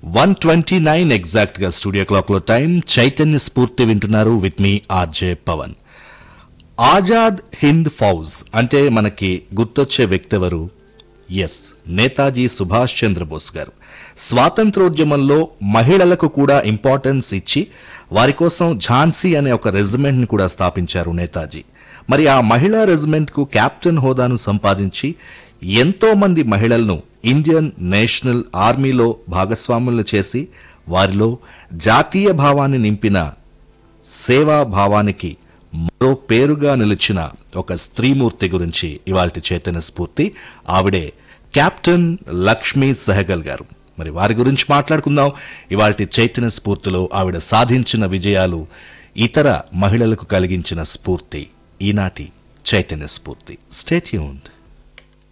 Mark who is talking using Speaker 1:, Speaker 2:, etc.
Speaker 1: one twenty nine exact గా studio clock లో time Chaitanya Sphoorthi వింటున్నారు విత్ మీ ఆర్జే పవన్ ఆజాద్ హింద్ ఫౌజ్ అంటే మనకి గుర్తొచ్చే వ్యక్తి ఎవరు ఎస్ నేతాజీ సుభాష్ చంద్రబోస్ గారు స్వాతంత్రోద్యమంలో మహిళలకు కూడా ఇంపార్టెన్స్ ఇచ్చి వారి కోసం ఝాన్సీ అనే ఒక రెజిమెంట్ ని కూడా స్థాపించారు నేతాజీ మరి ఆ మహిళా రెజిమెంట్ కు కెప్టెన్ హోదాను సంపాదించి ఎంతో మంది మహిళలను ఇండియన్ నేషనల్ ఆర్మీలో భాగస్వాములు చేసి వారిలో జాతీయ భావాన్ని నింపిన సేవా భావానికి మరో పేరుగా నిలిచిన ఒక స్త్రీమూర్తి గురించి ఇవాల్టి చైతన్య స్ఫూర్తి ఆవిడే కెప్టెన్ లక్ష్మీ సెహగల్ గారు మరి వారి గురించి మాట్లాడుకుందాం ఇవాల్టి చైతన్య స్ఫూర్తిలో ఆవిడ సాధించిన విజయాలు ఇతర మహిళలకు కలిగించిన స్ఫూర్తి ఈనాటి చైతన్య స్ఫూర్తి స్టేట్యూన్డ్